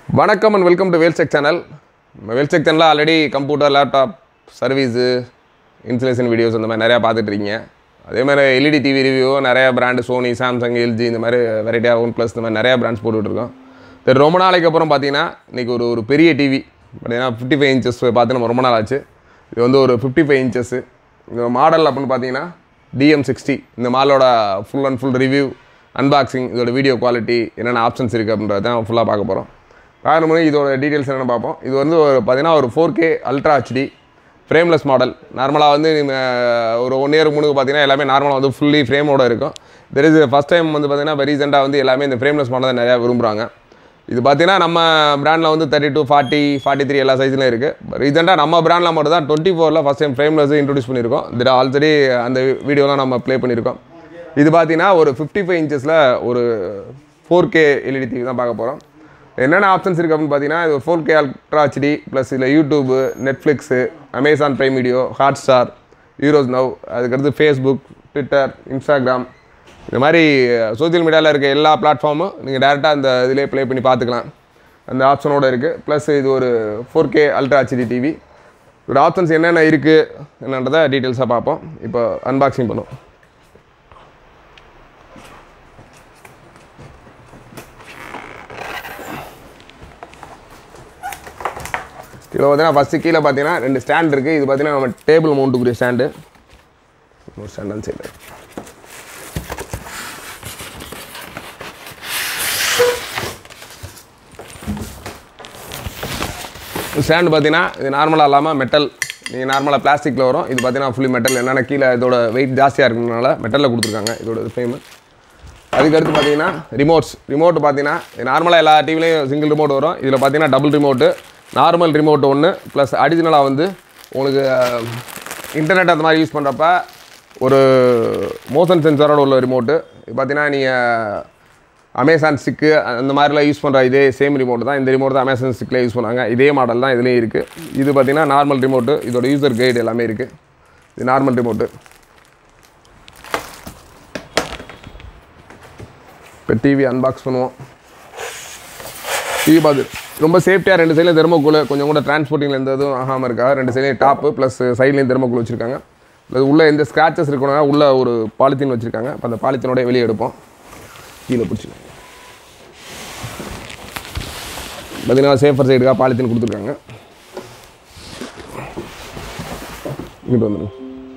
வணக்கம் and welcome to வேல்செக் channel வேல்செக் சேனலில் already computer laptop service insulation videos அந்த மாதிரி நிறையா பார்த்துட்டு இருக்கீங்க அதே மாதிரி எல்இடி டிவி ரிவ்யூ நிறையா பிராண்டு சோனி சாம்சங் எல்ஜி இந்த மாதிரி வெரைட்டியாக ஒன் ப்ளஸ் இந்த மாதிரி நிறையா பிராண்ட்ஸ் போட்டுட்ருக்கோம் சரி ரொம்ப நாளைக்கு அப்புறம் பார்த்தீங்கன்னா இன்றைக்கி ஒரு ஒரு பெரிய டிவி பார்த்தீங்கன்னா ஃபிஃப்டி ஃபைவ் இன்ச்சஸ் பார்த்து நம்ம ரொம்ப நாள் ஆச்சு இது வந்து ஒரு ஃபிஃப்டி ஃபைவ் இன்ச்சஸ்ஸு இந்த மாடல் அப்படின்னு பார்த்தீங்கன்னா டிஎம் சிக்ஸ்டி இந்த மாடலோட full and full review unboxing இதோட வீடியோ குவாலிட்டி என்னென்ன ஆப்ஷன்ஸ் இருக்குது அப்படின்றத தான் ஃபுல்லாக பார்க்க போகிறோம் பார்க்கணும் போது இதோட டீட்டெயில்ஸ் என்னென்னு பார்ப்போம் இது வந்து ஒரு பார்த்தீங்கன்னா ஒரு four K ultra HD frameless model நார்மலாக வந்து நீங்கள் ஒரு ஒன் இயர் முன்னுக்கு பார்த்தீங்கன்னா எல்லாமே நார்மலாக வந்து ஃபுல்லி ஃப்ரேமோட இருக்கும் தெர் இஸ் ஃபஸ்ட் டைம் வந்து பார்த்தீங்கன்னா இப்போ ரீசெண்டாக வந்து எல்லாமே இந்த ஃப்ரேம்லெஸ் மாடல் தான் நிறையா விரும்புகிறாங்க இது பார்த்தீங்கன்னா நம்ம பிராண்டில் வந்து thirty two forty forty three எல்லா சைஸ்லையும் இருக்குது ரீசெண்டாக நம்ம பிராண்டில் மட்டும் தான் டுவெண்ட்டி ஃபோரில் ஃபஸ்ட் டைம் ஃப்ரேம்லெஸ் இன்ட்ரடியூஸ் பண்ணியிருக்கோம் இது ஆல்ரெடி அந்த வீடியோலாம் நம்ம ப்ளே பண்ணியிருக்கோம் இது பார்த்தீங்கன்னா ஒரு ஃபிஃப்டி ஃபைவ் இன்ச்சஸில் ஒரு ஃபோர் கே எல்இடி டிவி தான் பார்க்க போகிறோம் என்னென்ன ஆப்ஷன்ஸ் இருக்குது அப்படின்னு பார்த்தீங்கன்னா இது four K ultra HD plus இதில் YouTube Netflix Amazon Prime Video Hotstar Eros Now அதுக்கடுத்து ஃபேஸ்புக் ட்விட்டர் இன்ஸ்டாகிராம் இந்த மாதிரி சோஷியல் மீடியாவில் இருக்க எல்லா பிளாட்ஃபார்மும் நீங்கள் டேரெக்டாக அந்த இதிலே ப்ளே பண்ணி பார்த்துக்கலாம் அந்த ஆப்ஷனோடு இருக்குது ப்ளஸ் இது ஒரு four K ultra HD TV இதோட ஆப்ஷன்ஸ் என்னென்ன இருக்குது என்னன்றதை டீட்டெயில்ஸாக பார்ப்போம் இப்போ அன்பாக்சிங் பண்ணுவோம் இதில் பார்த்தீங்கன்னா ஃபஸ்ட்டு கீழே பார்த்தீங்கன்னா ரெண்டு ஸ்டாண்ட் இருக்குது இது பார்த்தீங்கன்னா நம்ம டேபிள் மவுண்ட்டுக்குரிய ஸ்டாண்டு ஒரு ஸ்டாண்ட் அந்த சைடில் ஸ்டாண்டு பார்த்தீங்கன்னா இது நார்மலாக இல்லாமல் மெட்டல் நீங்கள் நார்மலாக பிளாஸ்டிக்கில் வரும் இது பார்த்தீங்கன்னா ஃபுல்லி மெட்டல் என்னென்ன கீழே இதோட வெயிட் ஜாஸ்தியாக இருக்கிறதுனால மெட்டலில் கொடுத்துருக்காங்க இதோட ஃப்ரேமு அதுக்கடுத்து பார்த்தீங்கன்னா ரிமோட்ஸ் ரிமோட் பார்த்தீங்கன்னா நார்மலாக எல்லா டிவிலையும் சிங்கிள் ரிமோட் வரும் இதில் பார்த்தீங்கன்னா டபுள் ரிமோட்டு நார்மல் ரிமோட் ஒன்று ப்ளஸ் அடிஷ்னலாக வந்து உங்களுக்கு இன்டர்நெட் அந்த மாதிரி யூஸ் பண்ணுறப்ப ஒரு மோஷன் சென்சாரோட உள்ள ரிமோட்டு இது பார்த்தீங்கன்னா நீங்கள் அமேசான் ஸ்டிக்கு அந்த மாதிரிலாம் யூஸ் பண்ணுற இதே சேம் ரிமோட் தான் இந்த ரிமோட் தான் அமேசான் ஸ்டிக்கில் யூஸ் பண்ணாங்க இதே மாடல் தான் இதுலேயும் இருக்குது இது பார்த்தீங்கன்னா நார்மல் ரிமோட்டு இதோட யூசர் கைடு எல்லாமே இருக்குது இது நார்மல் ரிமோட்டு இப்போ டிவி அன்பாக்ஸ் பண்ணுவோம் டிவி பார்த்து ரொம்ப சேஃப்டியாக ரெண்டு சைட்லையும் தெர்மோக்கூல் கொஞ்சம் கூட டிரான்ஸ்போர்ட்டிங்கில் எந்த இதுவும் ஆகாமல் இருக்கா ரெண்டு சைட்லையும் டாப்பு ப்ளஸ் சைட்லேயும் தெர்மோக்கூல் வச்சுருக்காங்க ப்ளஸ் உள்ளே எந்த ஸ்க்ராச்சஸ் இருக்கணும்னா உள்ளே ஒரு பாலித்தீன் வச்சுருக்காங்க அப்போ அந்த பாலித்தீனோட வெளியே எடுப்போம் கீழே பிடிச்சி பார்த்தீங்கன்னா சேஃபர் சைடுக்காக பாலித்தீன் கொடுத்துருக்காங்க இங்கிட்டு வந்துடுங்க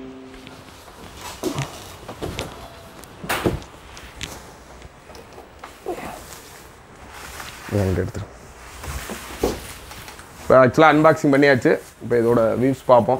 என்கிட்ட எடுத்துரு இப்போ ஆக்சுவலாக அன்பாக்சிங் பண்ணியாச்சு இப்போ இதோட வியூஸ் பார்ப்போம்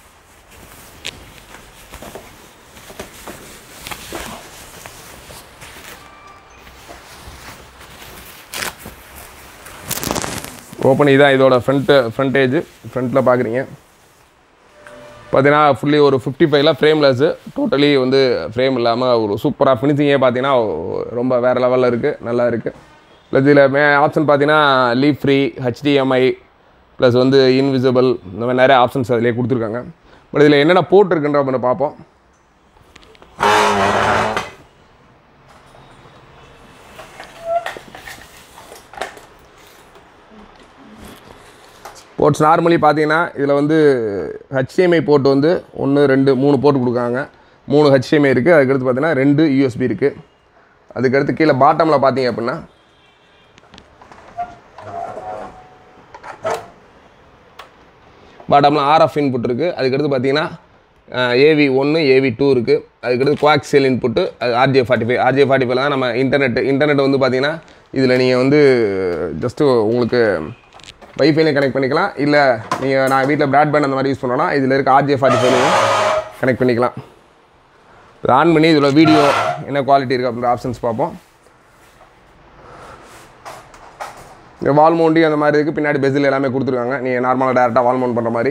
ஓப்பன் இதான் இதோட ஃப்ரண்ட்டு ஃப்ரண்டேஜ் ஃப்ரண்ட்டில் பார்க்குறீங்க பார்த்தீங்கன்னா ஃபுல்லி ஒரு ஃபிஃப்டி ஃபைவ்ல ஃப்ரேம்லெஸ்ஸு டோட்டலி வந்து ஃப்ரேம் இல்லாமல் ஒரு சூப்பராக ஃபினிஷிங்கே பார்த்தீங்கன்னா ரொம்ப வேறு லெவலில் இருக்குது நல்லா இருக்குது ப்ளஸ் இதில் மே ஆப்ஷன் பார்த்தீங்கன்னா லீவ் ஃப்ரீ ஹெச்டிஎம்ஐ ப்ளஸ் வந்து இன்விசிபிள் இந்த மாதிரி நிறைய ஆப்ஷன்ஸ் அதிலே கொடுத்துருக்காங்க பட் இதில் என்னென்ன போர்ட் இருக்குன்ற நம்ம பார்ப்போம் போர்ட்ஸ் நார்மலி பார்த்தீங்கன்னா இதில் வந்து ஹெச்டிஎம்ஐ போர்ட் வந்து ஒன்று ரெண்டு மூணு போர்ட் கொடுக்காங்க மூணு ஹெச்டிஎம்ஐ இருக்குது அதுக்கடுத்து பார்த்தீங்கன்னா ரெண்டு யூஎஸ்பி இருக்குது அதுக்கடுத்து கீழே பாட்டமில் பார்த்தீங்க அப்படின்னா பாட்டமில் ஆர்எஃப் இன்புட் இருக்குது அதுக்கடுத்து பார்த்தீங்கன்னா ஏவி ஒன்று ஏவி டூ இருக்குது அதுக்கடுத்து குவாக்சியல் இன்புட்டு அது RJ forty five RJ forty ஃபைவ்ல தான் நம்ம இன்டர்நெட் இன்டர்நெட் வந்து பார்த்தீங்கன்னா இதில் நீங்கள் வந்து ஜஸ்ட்டு உங்களுக்கு வைஃபைலையும் கனெக்ட் பண்ணிக்கலாம் இல்லை நீங்கள் நான் வீட்டில் ப்ராட்பேண்ட் அந்த மாதிரி யூஸ் பண்ணோன்னா இதில் இருக்க ஆர்ஜே ஃபார்ட்டி ஃபைவ்லையும் கனெக்ட் பண்ணிக்கலாம் இதை ஆன் பண்ணி இதில் வீடியோ என்ன குவாலிட்டி இருக்குது அப்படின்ற ஆப்ஷன்ஸ் பார்ப்போம் இங்கே வால் மவுண்டி அந்த மாதிரி இருக்குது பின்னாடி பெஸில் எல்லாமே கொடுத்துருக்காங்க நீங்கள் நார்மலாக டேரெக்டாக வால் மவுண்ட் பண்ணுற மாதிரி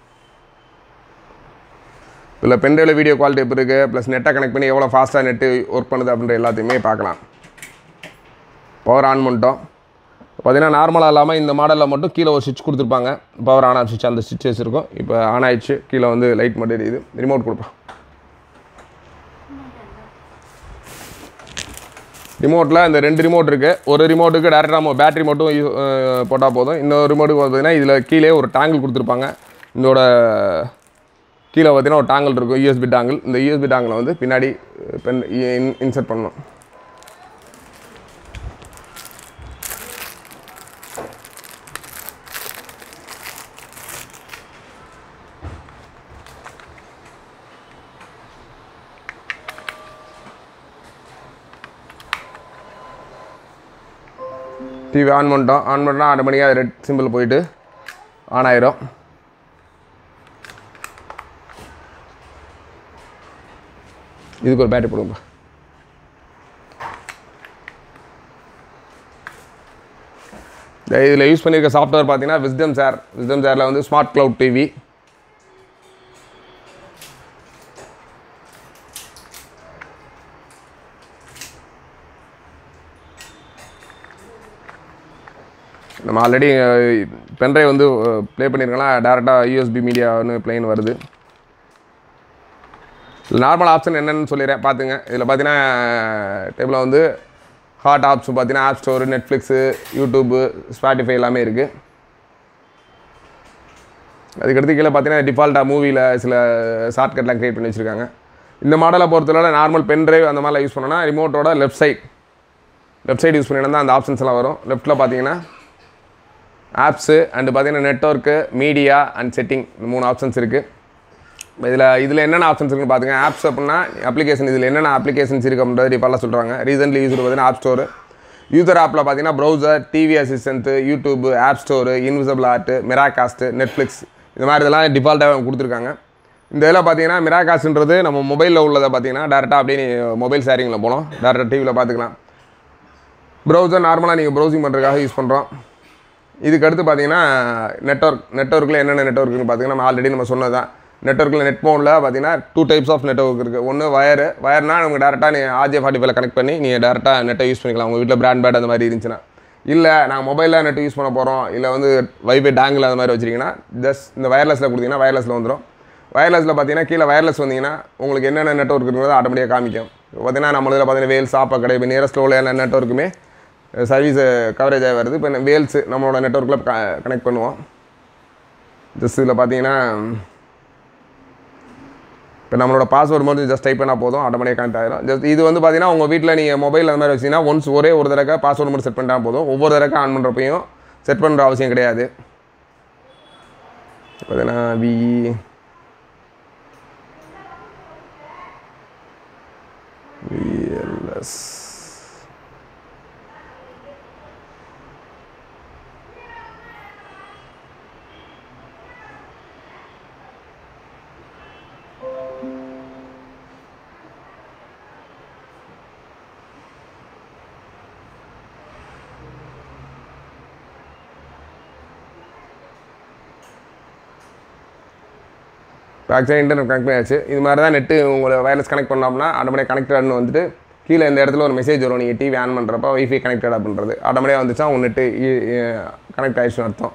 இதில் பென்ட்ரைவில் வீடியோ குவாலிட்டி எப்படி இருக்குது ப்ளஸ் நெட்டை கனெக்ட் பண்ணி எவ்வளோ ஃபாஸ்ட்டாக நெட்டு ஒர்க் பண்ணுது அப்படின்ற எல்லாத்தையுமே பார்க்கலாம் பவர் ஆன் பண்ணிட்டோம் பார்த்தீங்கன்னா நார்மலாக இல்லாமல் இந்த மாடலில் மட்டும் கீழே ஒரு சுவிட்ச் கொடுத்துருப்பாங்க பவர் ஆன் ஆஃப் சுவிட்ச் அந்த சுவிட்சஸ் இருக்கும் இப்போ ஆன் ஆயிடுச்சு கீழே வந்து லைட் மட்டும் எரியுது ரிமோட் கொடுப்போம் ரிமோட்டில் இந்த ரெண்டு ரிமோட் இருக்குது ஒரு ரிமோட்டுக்கு டேரெக்டாக நம்ம பேட்டரி மட்டும் யூ போட்டால் போதும் இன்னொரு ரிமோட்டுக்கு பார்த்தீங்கன்னா இதில் கீழே ஒரு டேங்கிள் கொடுத்துருப்பாங்க இதோட கீழே பார்த்தீங்கன்னா ஒரு டாங்கிள் இருக்கும் யூஎஸ்பி டாங்கிள் இந்த யூஎஸ்பி டாங்கிளை வந்து பின்னாடி பென் இன்சர்ட் பண்ணணும் டிவி ஆன் பண்ணிட்டோம் ஆன் பண்ணால் ஆட்டோமேட்டிக்காக ரெட் சிம்பிள் போயிட்டு ஆன் ஆயிரும் இதுக்கு ஒரு பேட்டரி போடுங்கப்பா இதில் யூஸ் பண்ணியிருக்க சாஃப்ட்வேர் பார்த்தீங்கன்னா விஸ்டம் சார் விஸ்டம் சாரில் வந்து ஸ்மார்ட் க்ளவுட் டிவி நம்ம ஆல்ரெடி பென்ட்ரைவ் வந்து ப்ளே பண்ணியிருக்கலாம் டேரெக்டாக யூஎஸ்பி மீடியான்னு பிளேன் வருது நார்மல் ஆப்ஷன் என்னென்னு சொல்லிடுறேன் பார்த்துங்க இதில் பார்த்தீங்கன்னா டேபிளில் வந்து ஹாட் ஆப்ஸ் பார்த்தீங்கன்னா app store Netflix YouTube Spotify எல்லாமே இருக்குது அதுக்கடுத்து கீழே பார்த்தீங்கன்னா டிஃபால்ட்டாக மூவியில் சில ஷார்ட்கட்லாம் க்ரியேட் பண்ணி வச்சுருக்காங்க இந்த மாடலை பொறுத்தவரை நார்மல் பென்ட்ரைவ் அந்த மாதிரிலாம் யூஸ் பண்ணோன்னா ரிமோட்டோட left side left side use பண்ணினா தான் அந்த ஆப்ஷன்ஸ் எல்லாம் வரும் லெஃப்ட்டில் பார்த்தீங்கன்னா ஆப்ஸு அண்டு பார்த்தீங்கன்னா நெட்ஒர்க்கு மீடியா அண்ட் செட்டிங் இந்த மூணு ஆப்ஷன்ஸ் இருக்குது இதில் இதில் என்னென்ன ஆப்ஷன்ஸ் இருக்குன்னு பார்த்துங்க ஆப்ஸ் அப்படின்னா அப்ளிகேஷன் இதில் என்னென்ன அப்ளிகேஷன்ஸ் இருக்குது அப்படின்றது டிஃபால்ட்டாக சொல்கிறாங்க ரீசென்ட்லி யூஸ் பார்த்தீங்கன்னா ஆப் ஸ்டோர் யூசர் ஆப்பில் பார்த்தீங்கன்னா browser TV assistant YouTube app store invisible art Miracast Netflix இந்த மாதிரி இதெல்லாம் டிஃபால்ட்டாக கொடுத்துருக்காங்க இந்த இதில் பார்த்தீங்கன்னா மிராகாஸ்ன்றது நம்ம மொபைலில் உள்ளதை பார்த்தீங்கன்னா டேரெக்டாக அப்படியே மொபைல் ஷேரிங்கில் போனோம் டேரெக்டாக டிவியில் பார்த்துக்கலாம் ப்ரௌசர் நார்மலாக நீங்கள் ப்ரௌசிங் பண்ணுறதுக்காக யூஸ் பண்ணுறோம் இதுக்கு அடுத்து பார்த்தீங்கன்னா நெட்ஒர்க் நெட்ஒர்க்கில் என்னென்ன நெட்ஒர்க்னு பார்த்தீங்கன்னா நம்ம ஆல்ரெடி நம்ம சொன்னது தான் நெட்ஒர்க்கில் நெட் ஃபோனில் பார்த்தீங்கன்னா டூ டைப்ஸ் ஆஃப் நெட்ஒர்க் இருக்குது ஒன்று வயரு வயர்னால் நமக்கு டேரெக்டாக நீ ஆர்ஜே ஃபார்ட்டி ஃபைவ்ல கனெக்ட் பண்ணி நீங்கள் டேரெக்டாக நெட்டை யூஸ் பண்ணிக்கலாம் உங்கள் வீட்டில் பிராண்ட் பேட் அந்த மாதிரி இருந்துச்சுன்னா இல்லை நாங்கள் மொபைலில் நெட் யூஸ் பண்ண போகிறோம் இல்லை வந்து வைஃபை டேங்கில் அந்த மாதிரி வச்சிருக்கீங்கன்னா ஜஸ்ட் இந்த வயர்லெஸில் கொடுத்தீங்கன்னா வயர்லெஸில் வந்துடும் வயர்லெஸில் பார்த்தீங்கன்னா கீழே வயர்லெஸ் வந்தீங்கன்னா உங்களுக்கு என்னென்ன நெட்ஒர்க் இருக்குங்கிறத ஆட்டோமேட்டிக்காக காமிக்கும் இப்போ பார்த்தீங்கன்னா நம்ம இதில் பார்த்தீங்கன்னா வேல்ஸ் ஆப்பா கடை இப்போ நியரஸ்ட்டில் உள்ள எல்லா நெட்ஒர்க்குமே சர்வீஸ் கவரேஜ் ஆகி வருது இப்போ வேல்ஸ் நம்மளோட நெட்ஒர்க்கில் கனெக்ட் பண்ணுவோம் ஜஸ்ட் இதில் பார்த்தீங்கன்னா இப்போ நம்மளோட பாஸ்வேர்டு மட்டும் ஜஸ்ட் டைப் பண்ணால் போதும் ஆட்டோமேட்டிக் கனெக்ட் ஆகிடும் ஜஸ்ட் இது வந்து பார்த்தீங்கன்னா உங்கள் வீட்டில் நீங்கள் மொபைல் அந்த மாதிரி வச்சிங்கன்னா ஒன்ஸ் ஒரே ஒரு தடவை பாஸ்வேர்டு மட்டும் செட் பண்ணிட்டா போதும் ஒவ்வொரு தடவை ஆன் பண்ணுறப்பையும் செட் பண்ணுற அவசியம் கிடையாது பார்த்தீங்கன்னா வி விஎல்எஸ் இப்போ ஆக்சுவலாக இன்டர்நெட் கனெக்ட் பண்ணியாச்சு இது மாதிரி தான் நெட்டு உங்களை வயர்லெஸ் கனெக்ட் பண்ணோம்னா ஆட்டோமேட்டிக் கனெக்டட்னு வந்துட்டு கீழே இந்த இடத்துல ஒரு மெசேஜ் வரும் நீங்கள் டிவி ஆன் பண்ணுறப்ப வைஃபை கனெக்டட் அப்படின்றது ஆட்டோமேட்டிக்காக வந்துச்சா உங்கள் நெட்டு கனெக்ட் ஆயிடுச்சுன்னு அர்த்தம்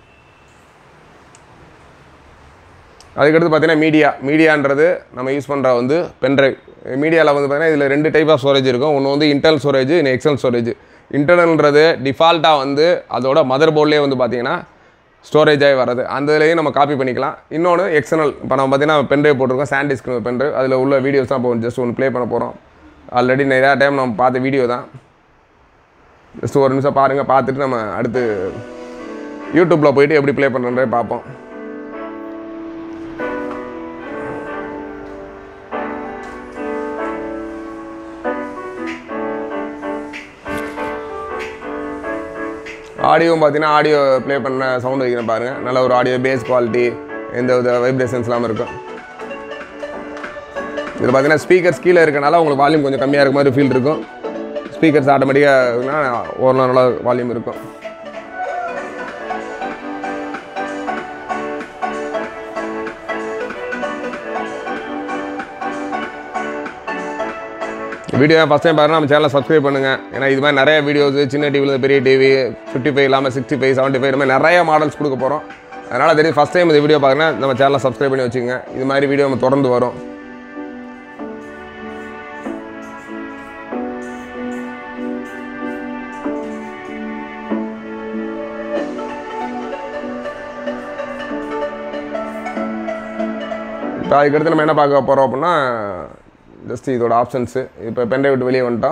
அதுக்கடுத்து பார்த்தீங்கன்னா மீடியா மீடியான்றது நம்ம யூஸ் பண்ணுற வந்து பென்ட்ரைவ் மீடியாவில் வந்து பார்த்தீங்கன்னா இதில் ரெண்டு டைப் ஆஃப் ஸ்டோரேஜ் இருக்கும் ஒன்று வந்து இன்டர்னல் ஸ்டோரேஜ் இன்னும் எக்ஸ்டர்னல் ஸ்டோரேஜ் இன்டர்னல்ன்றது டிஃபால்ட்டாக வந்து அதோட மதர் போர்ட்லேயே வந்து பார்த்தீங்கன்னா ஸ்டோரேஜ் ஆகி வர்றது அந்த இதுலேயும் நம்ம காப்பி பண்ணிக்கலாம் இன்னொன்று எக்ஸ்டர்னல் இப்போ நம்ம பார்த்தீங்கன்னா பென்ட்ரைவ் போட்டிருக்கோம் சாண்டிஸ்க் பென்ட்ரைவ் அதில் உள்ள வீடியோஸ் தான் இப்போ ஜஸ்ட் ஒன்று ப்ளே பண்ண போகிறோம் ஆல்ரெடி நிறையா டைம் நம்ம பார்த்த வீடியோ தான் ஜஸ்ட் ஒரு நிமிஷம் பாருங்கள் பார்த்துட்டு நம்ம அடுத்து யூடியூப்பில் போயிட்டு எப்படி ப்ளே பண்ணுறன்றே பார்ப்போம் ஆடியோவும் பார்த்தீங்கன்னா ஆடியோ ப்ளே பண்ண சவுண்ட் வைக்கிறேன் பாருங்கள் நல்ல ஒரு ஆடியோ பேஸ் குவாலிட்டி எந்த வித வைப்ரேஷன்ஸ் இல்லாமல் இருக்கும் இதில் பார்த்தீங்கன்னா ஸ்பீக்கர்ஸ் கீழே இருக்கனால உங்களுக்கு வால்யூம் கொஞ்சம் கம்மியாக இருக்க மாதிரி ஃபீல் இருக்கும் ஸ்பீக்கர்ஸ் ஆட்டோமேட்டிக்காக ஒரு நல்ல வால்யூம் இருக்கும் வீடியோ ஃபஸ்ட் டைம் பாருங்கள் நம்ம சேனலை சப்ஸ்கிரைப் பண்ணுங்கள் ஏன்னா இது மாதிரி நிறைய வீடியோஸ் சின்ன டிவியில் பெரிய டிவி ஃபிஃப்டி ஃபைவ் இல்லாமல் சிக்ஸ்டி ஃபைவ் செவன்ட்டி ஃபைவ் மாதிரி நிறைய மாடல்ஸ் கொடுக்க போகிறோம் அதனால் தெரியும் ஃபஸ்ட் டைம் இந்த வீடியோ பார்க்குறேன் நம்ம சேனலை சப்ஸ்கிரைப் பண்ணி வச்சுங்க இது மாதிரி வீடியோ நம்ம தொடர்ந்து வரும் இப்போ அதுக்கடுத்து நம்ம என்ன பார்க்க போகிறோம் அப்படின்னா ஜஸ்ட் இதோட ஆப்ஷன்ஸு இப்போ பென்ட்ரைவ் விட்டு வெளியே வந்துட்டோம்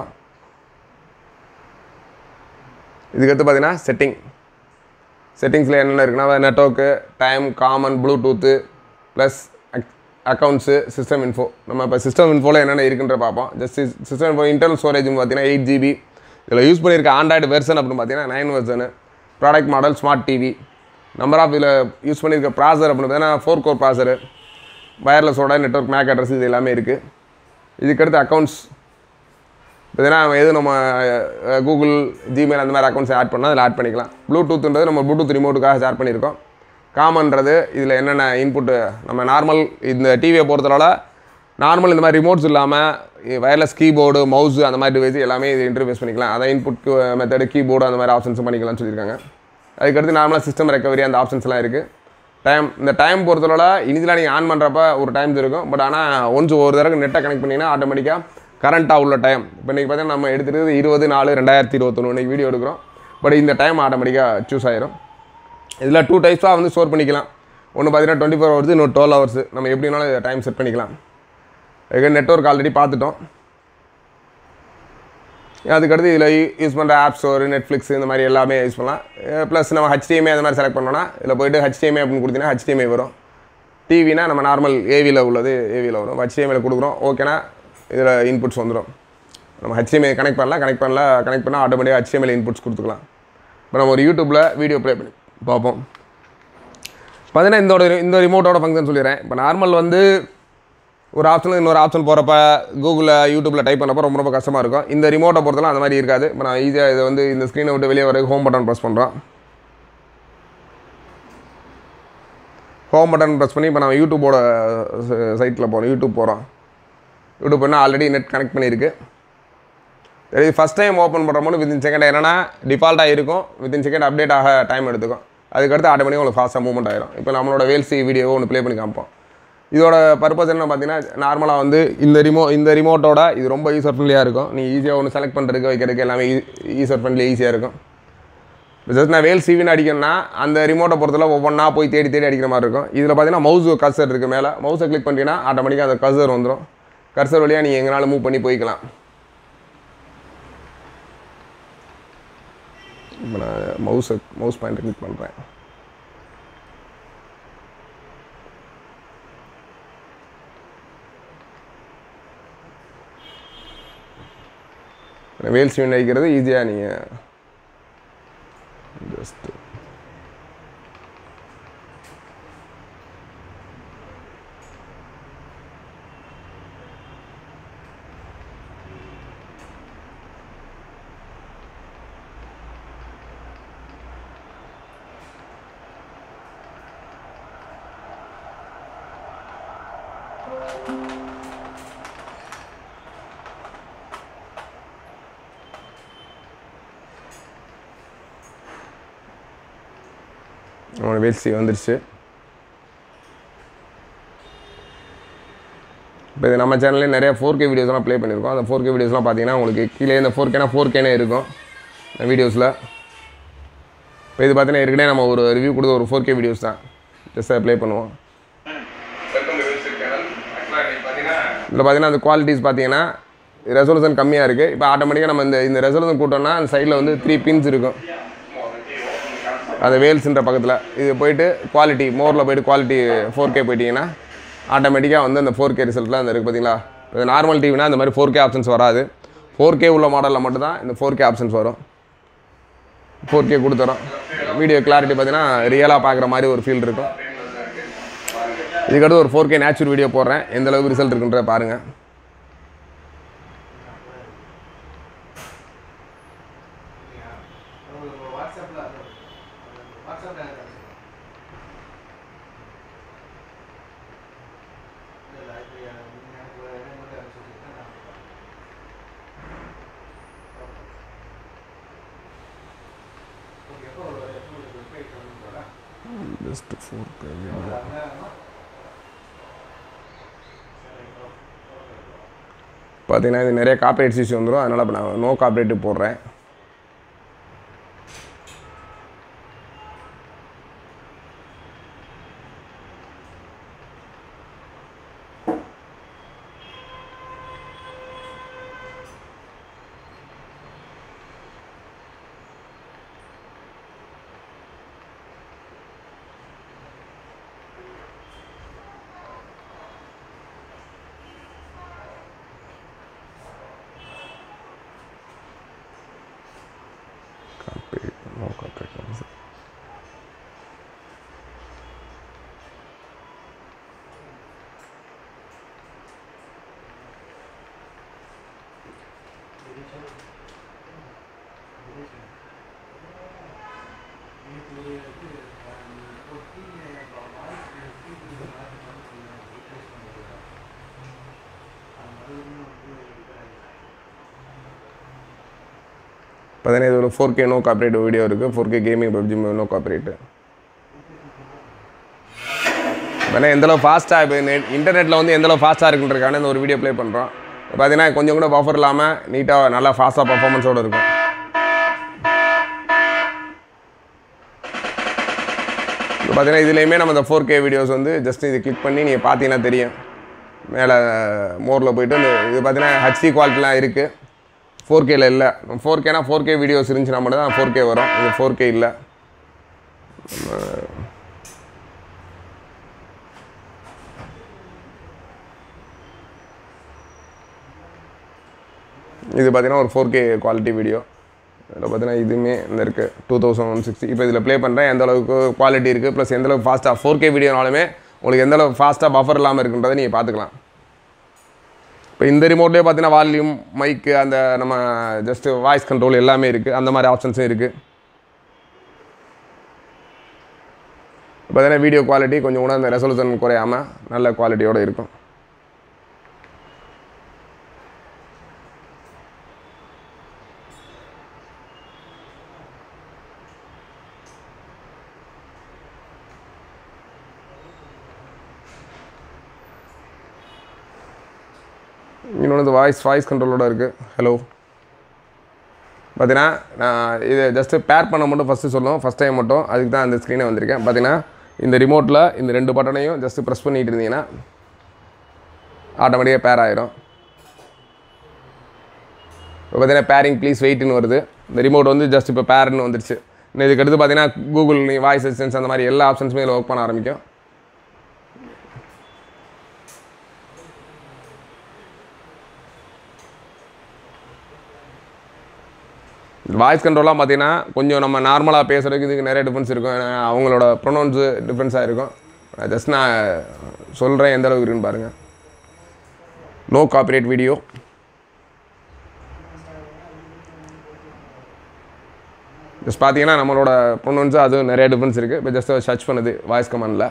இதுக்கடுத்து பார்த்தீங்கன்னா செட்டிங் செட்டிங்ஸில் என்னென்ன இருக்குன்னா network time common Bluetooth plus accounts system info நம்ம இப்போ சிஸ்டம் இன்ஃபோவில் என்னென்ன இருக்குன்ற பார்ப்போம் ஜஸ்ட் சிஸ்டம் இன்ஃபோ இன்டர்னல் ஸ்டோரேஜ்னு பார்த்தீங்கன்னா எயிட் ஜிபி இதில் யூஸ் பண்ணியிருக்க ஆண்ட்ராய்டு வெர்ஷன் அப்படின்னு பார்த்தீங்கன்னா nine version product model smart TV number of இதில் யூஸ் பண்ணியிருக்க ப்ராசர் அப்படின்னு பார்த்தீங்கன்னா ஃபோர் கோர் ப்ராசரு வயர்லெஸோட நெட்ஒர்க் மேக் அட்ரஸ் இது எல்லாமே இருக்குது இதுக்கடுத்து அக்கௌண்ட்ஸ் பார்த்தீங்கன்னா எது நம்ம கூகுள் ஜிமெயில் அந்த மாதிரி அக்கௌண்ட்ஸ் ஆட் பண்ணால் அதில் ஆட் பண்ணிக்கலாம் ப்ளூடூத்ன்றது நம்ம ப்ளூடூத் ரிமோட்டுக்காக ஷேர் பண்ணியிருக்கோம் காமன்றது இதில் என்னென்ன இன்புட்டு நம்ம நார்மல் இந்த டிவியை பொறுத்தளவில் நார்மல் இந்த மாதிரி ரிமோட்ஸ் இல்லாமல் வயர்லெஸ் கீபோர்டு மவுஸு அந்த மாதிரி டிவைஸ் எல்லாமே இது இன்டர்ஃபேஸ் பண்ணிக்கலாம் அதை இன்புட் மெத்தடு கீபோர்டு அந்த மாதிரி ஆப்ஷன்ஸும் பண்ணிக்கலாம்னு சொல்லியிருக்காங்க அதுக்கடுத்து நார்மலாக சிஸ்டம் ரெக்கவரி அந்த ஆப்ஷன்ஸ்லாம் இருக்குது டைம் இந்த டைம் பொறுத்தளவில் இனிஷியலாக நீங்கள் ஆன் பண்ணுறப்ப ஒரு டைம் இருக்கும் பட் ஆனால் ஒன்ஸ் ஒரு தடவை நெட்டை கனெக்ட் பண்ணிங்கன்னா ஆட்டோமேட்டிக்காக கரண்ட்டாக உள்ள டைம் இப்போ இன்றைக்கி பார்த்தீங்கன்னா நம்ம எடுத்துருக்கிறது இருபது நாலு ரெண்டாயிரத்தி இருபத்தொன்று இன்றைக்கி வீடியோ எடுக்கிறோம் பட் இந்த டைம் ஆட்டோமேட்டிக்காக சூஸ் ஆயிரும் இதில் டூ டைப்ஸாக வந்து ஸ்டோர் பண்ணிக்கலாம் ஒன்று பார்த்தீங்கன்னா டுவெண்ட்டி ஃபோர் ஹவர்ஸ் இன்னொரு டுவெல் ஹவர்ஸ் நம்ம எப்படினாலும் டைம் செட் பண்ணிக்கலாம் அதுக்கு நெட்ஒர்க் ஆல்ரெடி பார்த்துட்டோம் அதுக்கடுத்து இதில் யூஸ் பண்ணுற ஆப் ஸ்டோர் நெட்ஃப்ளிக்ஸ் இந்த மாதிரி எல்லாமே யூஸ் பண்ணலாம் ப்ளஸ் நம்ம ஹெச்டிஎம்ஐ அந்த மாதிரி செலக்ட் பண்ணோன்னா இதில் போயிட்டு ஹெச்டிஎம்ஐ அப்படின்னு கொடுத்தீங்கன்னா ஹெச்டிஎம்ஐ வரும் டிவினா நம்ம நார்மல் ஏவியில் உள்ளது ஏவியில் வரும் ஹெச்டிஎம்ஐயில் கொடுக்குறோம் ஓகேனா இதில் இன்புட்ஸ் வந்துடும் நம்ம ஹெச்டிஎம்ஐ கனெக்ட் பண்ணலாம் கனெக்ட் பண்ணல கனெக்ட் பண்ணால் ஆட்டோமேட்டிக்காக ஹெச்டிஎம்ஐல இன்புட்ஸ் கொடுத்துக்கலாம் இப்போ நம்ம ஒரு யூடியூப்பில் வீடியோ ப்ளே பண்ணி பார்ப்போம் பார்த்தீங்கன்னா இந்த ஒரு- இந்த ரிமோட்டோட ஃபங்க்ஷன் சொல்லிடுறேன் இப்போ நார்மல் வந்து ஒரு ஆப்ஷன் இன்னொரு ஆப்ஷன் போகிறப்ப கூகுளில் யூடியூப்பில் டைப் பண்ணப்போ ரொம்ப ரொம்ப கஷ்டமாக இருக்கும் இந்த ரிமோட்டை பொறுத்தலாம் அந்த மாதிரி இருக்காது இப்போ நான் ஈஸியாக இதை வந்து இந்த ஸ்க்ரீனை விட்டு வெளியே வர ஹோம் பட்டன் ப்ரெஸ் பண்ணுறோம் ஹோம் பட்டன் ப்ரெஸ் பண்ணி இப்போ நம்ம யூடியூப்போட சைட்டில் போகிறோம் யூடியூப் போகிறோம் யூடியூப் என்ன ஆல்ரெடி நெட் கனெக்ட் பண்ணியிருக்கு சரி ஃபஸ்ட் டைம் ஓப்பன் பண்ணுறோமோது வித்தின் செகண்ட் என்னன்னா டிஃபால்ட்டாக இருக்கும் வித்தின் செகண்ட் அப்டேட் ஆக டைம் எடுத்துக்கும் அதுக்கடுத்து ஆட்டோமேட்டிக்காக உங்களுக்கு ஃபாஸ்ட்டாக மூவ்மெண்ட் ஆயிரும் இப்போ நம்மளோட வேல்சி வீடியோவை ஒன்று ப்ளே பண்ணி காமிப்போம் இதோட பர்பஸ் என்ன பார்த்தீங்கன்னா நார்மலாக வந்து இந்த ரிமோ இந்த ரிமோட்டோட இது ரொம்ப யூசர் ஃப்ரெண்ட்லியாக இருக்கும் நீ ஈஸியாக ஒன்று செலக்ட் பண்ணுறதுக்கு வைக்கிறதுக்கு எல்லாமே யூசர் ஃப்ரெண்ட்லி ஈஸியாக இருக்கும் ஜஸ்ட் நான் வேல் சிவின்னு அடிக்கணும்னா அந்த ரிமோட்டை பொறுத்தல ஒவ்வொன்றா போய் தேடி தேடி அடிக்கிற மாதிரி இருக்கும் இதில் பார்த்தீங்கன்னா மவுஸ் கர்சர் இருக்குது மேலே மவுஸை கிளிக் பண்ணிட்டீங்கன்னா ஆட்டோமேட்டிக்காக அந்த கர்சர் வந்துடும் கர்சர் வழியாக நீங்கள் எங்கனாலும் மூவ் பண்ணி போய்க்கலாம் இப்போ நான் மவுஸை மவுஸ் பாயிண்ட்டை கிளிக் பண்ணுறேன் வேல் சிவன் அடிக்கிறது ஈஸியாக நீங்கள் ஜஸ்ட்டு நம்மளோட வேல்சி வந்துருச்சு இப்போ இது நம்ம சேனல்லே நிறைய ஃபோர் கே வீடியோஸ்லாம் ப்ளே பண்ணியிருக்கோம் அந்த ஃபோர் கே வீடியோஸ்லாம் பார்த்தீங்கன்னா உங்களுக்கு கீழே இந்த ஃபோர் கேனா ஃபோர் கேனே இருக்கும் வீடியோஸில் இப்போ இது பார்த்தீங்கன்னா ஏற்கனவே நம்ம ஒரு ரிவ்யூ கொடுத்த ஒரு ஃபோர் கே வீடியோஸ் தான் ஜஸ்ட் ப்ளே பண்ணுவோம் இதில் பார்த்தீங்கன்னா அந்த குவாலிட்டிஸ் பார்த்தீங்கன்னா ரெசல்யூஷன் கம்மியாக இருக்குது இப்போ ஆட்டோமேட்டிக்காக நம்ம இந்த இந்த ரெசல்யூஷன் கூட்டோம்னா அந்த சைடில் வந்து த்ரீ பின்ஸ் இருக்கும் அந்த வேல்ஸ்ன்ற பக்கத்தில் இது போயிட்டு குவாலிட்டி மோரில் போயிட்டு குவாலிட்டி ஃபோர் கே போயிட்டீங்கன்னா ஆட்டோமேட்டிக்காக வந்து அந்த ஃபோர் கே ரிசல்ட்லாம் அந்த இருக்குது பார்த்தீங்களா இப்போ நார்மல் டிவினா இந்த மாதிரி ஃபோர் கே ஆப்ஷன்ஸ் வராது ஃபோர் கே உள்ள மாடலில் மட்டும்தான் இந்த ஃபோர் கே ஆப்ஷன்ஸ் வரும் ஃபோர் கே கொடுத்துறோம் வீடியோ கிளாரிட்டி பார்த்தீங்கன்னா ரியலாக பார்க்குற மாதிரி ஒரு ஃபீல் இருக்கும் இதுக்கடுத்து ஒரு ஃபோர் கே நேச்சுரல் வீடியோ போடுறேன் எந்த அளவுக்கு ரிசல்ட் இருக்குன்ற பாருங்கள் ஜஸ்ட் ஃபோர் கே பார்த்தீங்கன்னா இது நிறைய காப்பரேட் இஷ்யூ வந்துடும் அதனால் இப்போ நான் நோ காப்பரேட்டிவ் போடுறேன் பார்த்தீங்கன்னா இது ஒரு four K no copyright video இருக்குது four K gaming PUBG no copyright பார்த்தீங்கன்னா எந்தளவு ஃபாஸ்ட்டாக இப்போ நெட் இன்டர்நெட்டில் வந்து எந்தளவு ஃபாஸ்ட்டாக இருக்குன்றதுக்கான இந்த ஒரு வீடியோ ப்ளே பண்ணுறோம் பார்த்தீங்கன்னா கொஞ்சம் கூட பஃபர் இல்லாமல் நீட்டாக நல்லா ஃபாஸ்ட்டாக பர்ஃபார்மன்ஸோடு இருக்கும் இப்போ பார்த்தீங்கன்னா இதுலேயுமே நம்ம இந்த ஃபோர் கே வீடியோஸ் வந்து ஜஸ்ட் இது கிளிக் பண்ணி நீங்கள் பார்த்தீங்கன்னா தெரியும் மேலே மோரில் போயிட்டு இந்த இது பார்த்தீங்கன்னா ஹச்டி குவாலிட்டிலாம் இருக்குது ஃபோர் கேல இல்லை ஃபோர் கேனா ஃபோர் கே வீடியோஸ் இருந்துச்சுன்னா மட்டும் தான் ஃபோர் கே வரும் இது ஃபோர் கே இல்லை இது பார்த்தீங்கன்னா ஒரு ஃபோர் கே குவாலிட்டி வீடியோ இதில் பார்த்தீங்கன்னா இதுவுமே இந்த இருக்குது டூ தௌசண்ட் ஒன் சிக்ஸ்டி இப்போ இதில் ப்ளே பண்ணுறேன் எந்த அளவுக்கு குவாலிட்டி இருக்குது ப்ளஸ் எந்த அளவுக்கு ஃபாஸ்ட்டாக ஃபோர் கே வீடியோனாலுமே உங்களுக்கு எந்த அளவுக்கு ஃபாஸ்ட்டாக பஃபர் இல்லாமல் இருக்குன்றதை நீங்கள் பார்த்துக்கலாம் இப்போ இந்த ரிமோட்லேயே பார்த்தீங்கன்னா வால்யூம் மைக்கு அந்த நம்ம ஜஸ்ட்டு வாய்ஸ் கண்ட்ரோல் எல்லாமே இருக்குது அந்த மாதிரி ஆப்ஷன்ஸும் இருக்குது பார்த்தீங்கன்னா வீடியோ குவாலிட்டி கொஞ்சம் கூட அந்த ரெசல்யூஷன் குறையாமல் நல்ல குவாலிட்டியோடு இருக்கும் இன்னொன்று வாய்ஸ் வாய்ஸ் கண்ட்ரோலோட இருக்குது ஹலோ பார்த்தீங்கன்னா நான் இதை ஜஸ்ட்டு பேர் பண்ண மட்டும் ஃபஸ்ட்டு சொல்லுவோம் ஃபஸ்ட் டைம் மட்டும் அதுக்கு தான் அந்த ஸ்க்ரீனை வந்திருக்கேன் பார்த்தீங்கன்னா இந்த ரிமோட்டில் இந்த ரெண்டு பட்டனையும் ஜஸ்ட்டு ப்ரெஸ் பண்ணிட்டு இருந்தீங்கன்னா ஆட்டோமேட்டிக்காக பேர் ஆயிரும் இப்போ பார்த்தீங்கன்னா பேரிங் ப்ளீஸ் வெயிட்னு வருது இந்த ரிமோட் வந்து ஜஸ்ட் இப்போ பேர்னு வந்துருச்சு இன்னும் இதுக்கு அடுத்து பார்த்தீங்கன்னா கூகுள் வாய்ஸ் அசிஸ்டன்ஸ் அந்த மாதிரி எல்லா ஆப்ஷன்ஸுமே இதில் ஒர்க் பண்ண ஆரம்பிக்கும் வாய்ஸ் கண்ட்ரோலாம் பார்த்தீங்கன்னா கொஞ்சம் நம்ம நார்மலாக பேசுகிறதுக்கு இதுக்கு நிறைய டிஃப்ரென்ஸ் இருக்கும் ஏன்னா அவங்களோட ப்ரொனவுன்ஸு டிஃப்ரென்ஸாக இருக்கும் ஜஸ்ட் நான் சொல்கிறேன் எந்த அளவுக்கு இருக்குன்னு பாருங்கள் நோ காப்பிரைட் வீடியோ ஜஸ்ட் பார்த்தீங்கன்னா நம்மளோட ப்ரொனவுன்ஸு அதுவும் நிறைய டிஃப்ரென்ஸ் இருக்குது இப்போ ஜஸ்ட் சர்ச் பண்ணுது வாய்ஸ் கமாண்டில்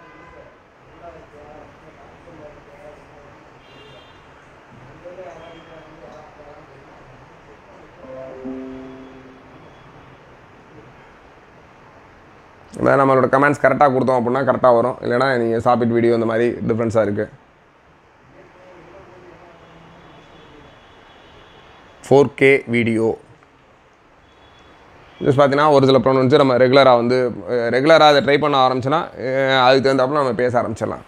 அதாவது நம்மளோட கமெண்ட்ஸ் கரெக்டாக கொடுத்தோம் அப்படின்னா கரெக்டாக வரும் இல்லைனா நீங்கள் சாப்பிட் வீடியோ இந்த மாதிரி டிஃப்ரென்ஸாக இருக்குது ஃபோர் கே வீடியோ ஜஸ்ட் பார்த்தீங்கன்னா ஒரு சில ப்ரொனவுன்ஸு நம்ம ரெகுலராக வந்து ரெகுலராக அதை ட்ரை பண்ண ஆரம்பிச்சோன்னா அஹ் அதுக்கு தகுந்தாப்புல நம்ம பேச ஆரம்பிச்சிடலாம்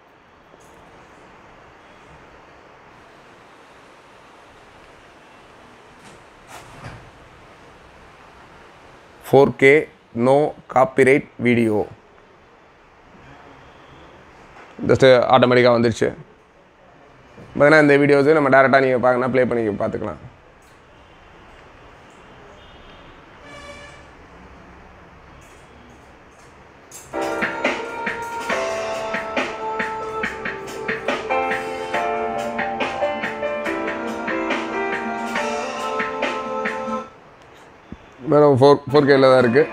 four K no copyright video just ஆட்டோமேட்டிக்காக வந்துருச்சு பார்த்தீங்கன்னா இந்த வீடியோஸு நம்ம டேரெக்டாக நீங்கள் பார்க்கணும் ப்ளே பண்ணி பார்த்துக்கலாம் வேறு ஃபோர் ஃபோர் கேல தான் இருக்குது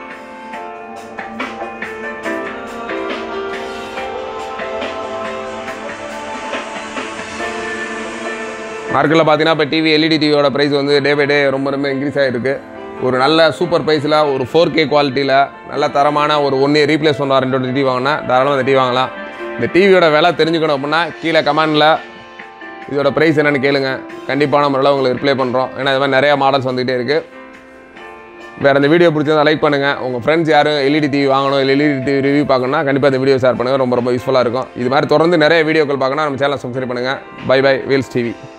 மார்க்கெட்டில் பார்த்தீங்கன்னா இப்போ டிவி எல்இடி டிவியோட ப்ரைஸ் வந்து டே பை டே ரொம்ப ரொம்ப இன்க்ரீஸ் ஆகிருக்கு ஒரு நல்ல சூப்பர் ப்ரைஸில் ஒரு ஃபோர் கே குவாலிட்டியில் நல்ல தரமான ஒரு ஒன் இயர் ரீப்ளேஸ் பண்ணுற ரெண்டு டிவி வாங்கினா தாராளமாக இந்த டிவி வாங்கலாம் இந்த டிவியோட விலை தெரிஞ்சுக்கணும் அப்படின்னா கீழே கமெண்டில் இதோட ப்ரைஸ் என்னென்னு கேளுங்க கண்டிப்பாக நம்மளால் உங்களுக்கு ரிப்ளை பண்ணுறோம் ஏன்னா இது மாதிரி நிறையா மாடல்ஸ் வந்துகிட்டே இருக்குது வேறு இந்த வீடியோ பிடிச்சிருந்தா லைக் பண்ணுங்கள் உங்கள் ஃப்ரெண்ட்ஸ் யாரும் எல்இடி டிவி வாங்கணும் இல்லை எல்இடி டிவி ரிவ்யூ பார்க்கணும்னா கண்டிப்பாக இந்த வீடியோ ஷேர் பண்ணுங்கள் ரொம்ப ரொம்ப யூஸ்ஃபுல்லாக இருக்கும் இது மாதிரி தொடர்ந்து நிறைய வீடியோக்கள் பார்க்கணும் நம்ம சேனல் சப்ஸ்கிரைப் பண்ணுங்கள் பை பை வீல்ஸ் டிவி